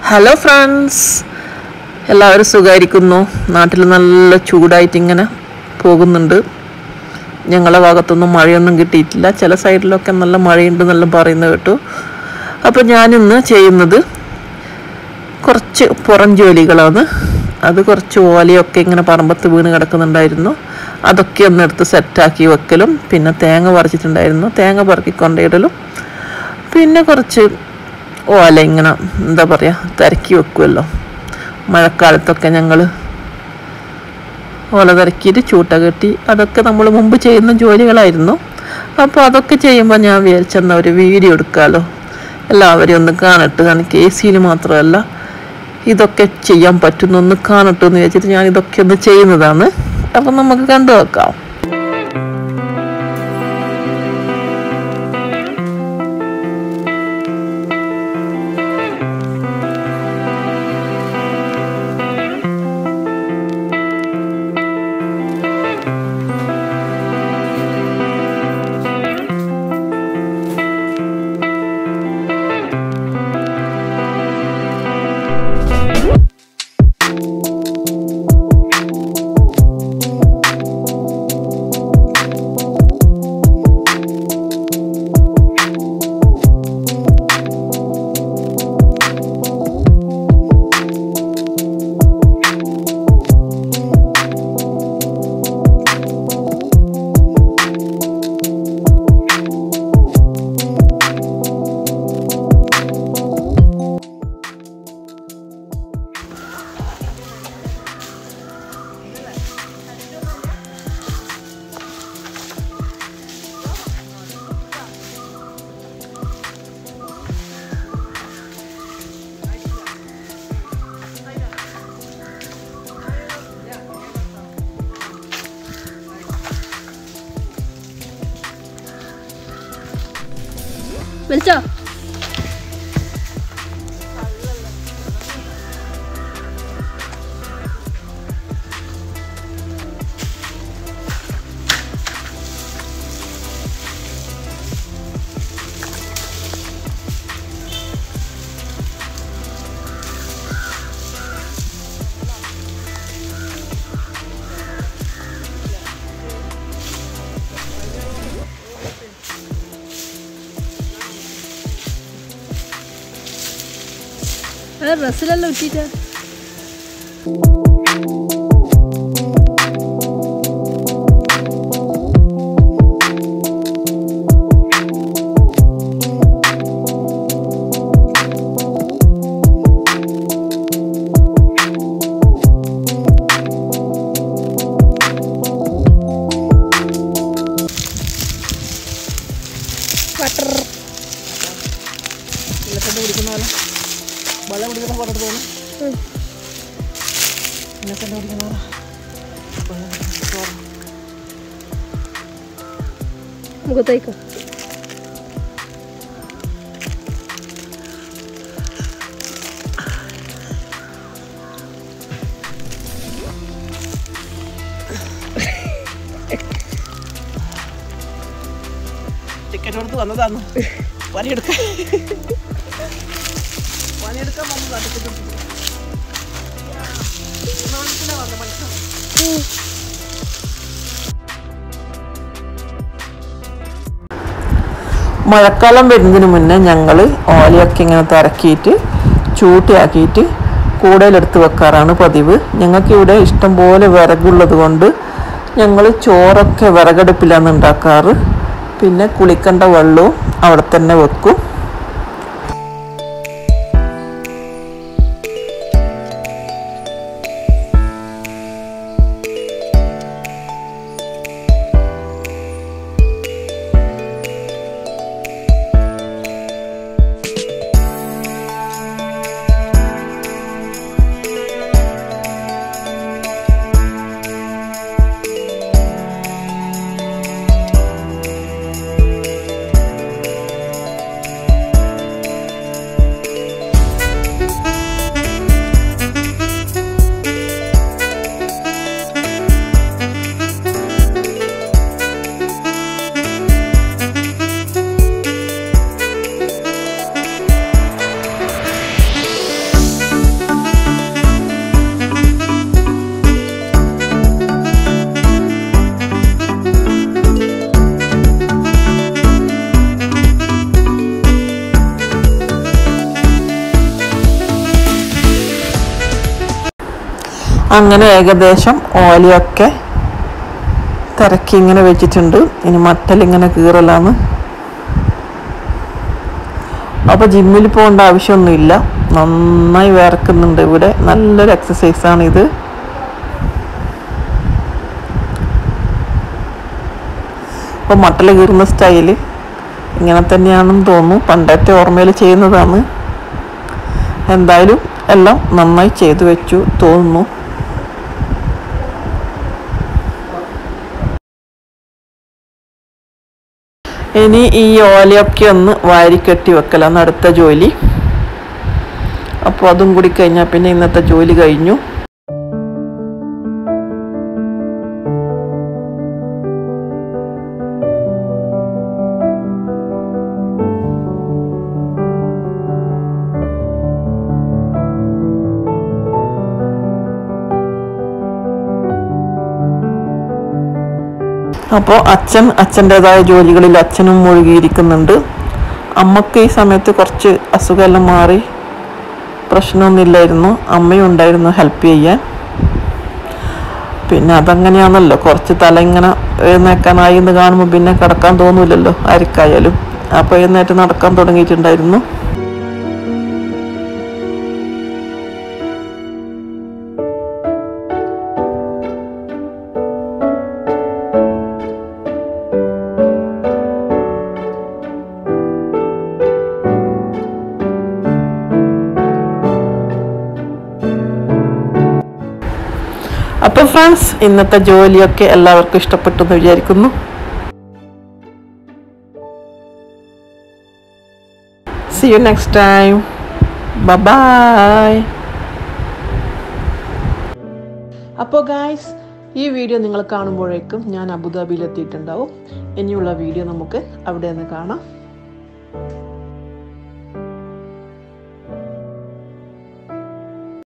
Hello friends എല്ലാവരും സുഖമായിരിക്കുന്നു നാട്ടിൽ നല്ല ചൂടായിട്ട് ഇങ്ങനെ പോകുന്നുണ്ട് ഞങ്ങളെ ഭാഗത്തൊന്നും മഴയൊന്നും കിട്ടിയിട്ടില്ല ചില സൈഡിലൊക്കെ നല്ല മഴയുണ്ട് എന്നെല്ലാം പറയുന്നത് കേട്ടു അപ്പോൾ ഞാനിന്ന് ചെയ്യുന്നത് കുറച്ച് പുറം ജോലികളാണ് അത് കുറച്ച് ഓലയൊക്കെ ഇങ്ങനെ പറമ്പത്ത് വീണ് കിടക്കുന്നുണ്ടായിരുന്നു അതൊക്കെ ഒന്ന് എടുത്ത് സെറ്റാക്കി വെക്കലും പിന്നെ തേങ്ങ പറിച്ചിട്ടുണ്ടായിരുന്നു തേങ്ങ പറക്കി കൊണ്ടിടലും പിന്നെ കുറച്ച് ഓല ഇങ്ങനെ എന്താ പറയുക തിരക്കി വെക്കുമല്ലോ മഴക്കാലത്തൊക്കെ ഞങ്ങൾ ഓല തിരക്കിയിട്ട് ചൂട്ട കെട്ടി അതൊക്കെ നമ്മൾ മുമ്പ് ചെയ്യുന്ന ജോലികളായിരുന്നു അപ്പോൾ അതൊക്കെ ചെയ്യുമ്പോൾ ഞാൻ വിചാരിച്ചെന്ന ഒരു വീഡിയോ എടുക്കാമല്ലോ എല്ലാവരും ഒന്ന് കാണട്ടെ എനിക്ക് എ സിയിൽ മാത്രമല്ല ഇതൊക്കെ ചെയ്യാൻ പറ്റുന്ന ഒന്ന് കാണട്ടെ എന്ന് വിചാരിച്ചിട്ട് ഞാൻ ഇതൊക്കെ ഒന്ന് ചെയ്യുന്നതാണ് അപ്പം നമുക്ക് കണ്ടു വെക്കാം വിളിച്ചോ അത് ഡ്രസ്സിലെല്ലാം ഇട്ടിട്ട് ഇലക്കണ്ട് കുടിക്കുന്ന പോലെ വെള്ളം കുടിക്കുന്ന പോലെ തോന്നും ഇലക്കണ്ട് കുടിക്കുന്ന പോലെ വെള്ളം കുടിക്കുന്ന ചോറ്. മുഖത്തേക്കോ ടിക്കറ്റ് കൊടുത്ത് വന്നതാണ് പണിയെടുക്കാൻ പണിയെടുക്കാൻ വന്നതാ ടിക്കറ്റ് കൊടുത്ത് നാട്ടിലെ വന്ന പണിക്കാർ. മഴക്കാലം വരുന്നതിന് മുന്നേ ഞങ്ങൾ ഓലയൊക്കെ ഇങ്ങനെ തിരക്കിയിട്ട് ചൂട്ടിയാക്കിയിട്ട് കൂടയിലെടുത്ത് വെക്കാറാണ് പതിവ് ഞങ്ങൾക്ക് ഇവിടെ ഇഷ്ടംപോലെ വിറകുള്ളത് കൊണ്ട് ഞങ്ങൾ ചോറൊക്കെ വിറകടുപ്പിലാണ് ഉണ്ടാക്കാറ് പിന്നെ കുളിക്കേണ്ട വെള്ളവും അവിടെ തന്നെ വെക്കും അങ്ങനെ ഏകദേശം ഓലയൊക്കെ തിരക്കി ഇങ്ങനെ വെച്ചിട്ടുണ്ട് ഇനി മട്ടലിങ്ങനെ കീറലാണ് അപ്പോൾ ജിമ്മിൽ പോകേണ്ട ആവശ്യമൊന്നുമില്ല നന്നായി വിയർക്കുന്നുണ്ട് ഇവിടെ നല്ലൊരു എക്സസൈസാണ് ഇത് അപ്പോൾ മട്ടൽ കീറുന്ന സ്റ്റൈല് ഇങ്ങനെ തന്നെയാണെന്ന് തോന്നുന്നു പണ്ടത്തെ ഓർമ്മയിൽ ചെയ്യുന്നതാണ് എന്തായാലും എല്ലാം നന്നായി ചെയ്തു വെച്ചു തോന്നുന്നു ഇനി ഈ ഓലയൊക്കെ ഒന്ന് വാരിക്കെട്ടി വെക്കലാണ് അടുത്ത ജോലി അപ്പോൾ അതും കൂടി കഴിഞ്ഞാൽ പിന്നെ ഇന്നത്തെ ജോലി കഴിഞ്ഞു അപ്പോൾ അച്ഛൻ അച്ഛൻ്റെതായ ജോലികളിൽ അച്ഛനും മുഴുകിയിരിക്കുന്നുണ്ട് അമ്മക്ക് ഈ സമയത്ത് കുറച്ച് അസുഖമെല്ലാം മാറി പ്രശ്നമൊന്നുമില്ലായിരുന്നു അമ്മയും ഉണ്ടായിരുന്നു ഹെൽപ്പ് ചെയ്യാൻ പിന്നെ അതങ്ങനെയാണല്ലോ കുറച്ച് തല ഇങ്ങനെ എഴുന്നേക്കാനായി എന്ന് കാണുമ്പോൾ പിന്നെ കിടക്കാൻ തോന്നൂലല്ലോ ആർക്കായാലും അപ്പോൾ എഴുന്നേറ്റ് നടക്കാൻ തുടങ്ങിയിട്ടുണ്ടായിരുന്നു അപ്പോൾ ഫ്രണ്ട്സ് ഇന്നത്തെ ജോലിയൊക്കെ എല്ലാവർക്കും ഇഷ്ടപ്പെട്ടു എന്ന് വിചാരിക്കുന്നു see you next time bye അപ്പോൾ ഗായ്സ് ഈ വീഡിയോ നിങ്ങൾ കാണുമ്പോഴേക്കും ഞാൻ അബുദാബിയിൽ എത്തിയിട്ടുണ്ടാവും ഇനിയുള്ള വീഡിയോ നമുക്ക് അവിടെ നിന്ന് കാണാം